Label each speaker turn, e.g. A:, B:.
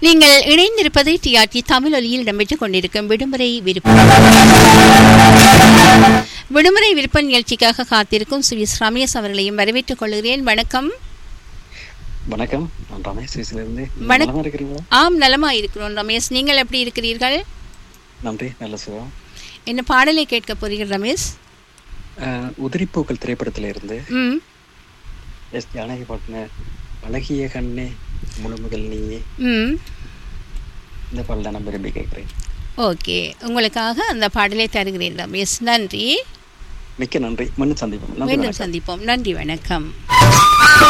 A: நீங்கள் இணைந்திருப்பது டிஆர்டி தமிழ் ஒலியில் இடம்பெற்றுக் கொண்டிருக்கும் விடுமுறை விருப்பம் விடுமுறை விருப்ப நிகழ்ச்சிக்காக காத்திருக்கும் சுவிஸ் ரமேஷ் அவர்களையும் வரவேற்றுக் கொள்கிறேன் வணக்கம்
B: வணக்கம் நான் ரமேஷ் சுவிஸ்லேருந்து
A: வணக்~
B: நலமா இருக்கிறீங்களா
A: ஆம் நலமா இருக்கிறோம் ரமேஷ் நீங்கள் எப்படி இருக்கிறீர்கள்
B: நன்றி நல்ல சுகம்
A: என்ன பாடலை கேட்க போறீர்கள் ரமேஷ்
B: அஹ், உதிரிப்பூக்கள் திரைப்படத்துல இருந்து
A: ம்
B: எஸ் ஜானகி பாட்டின அழகிய கண்ணே முழுமுதல் நீயே
A: ம்
B: இந்த பாடல் நான் விரும்பி கேட்குறேன்
A: ஓகே உங்களுக்காக அந்த பாடலை தருகிறேன் ரமேஷ் நன்றி
B: மிக்க நன்றி மண்ணு சந்திப்போம் நன்றி
A: மீண்டும்
B: வணக்கம்.
A: சந்திப்போம் நன்றி வணக்கம்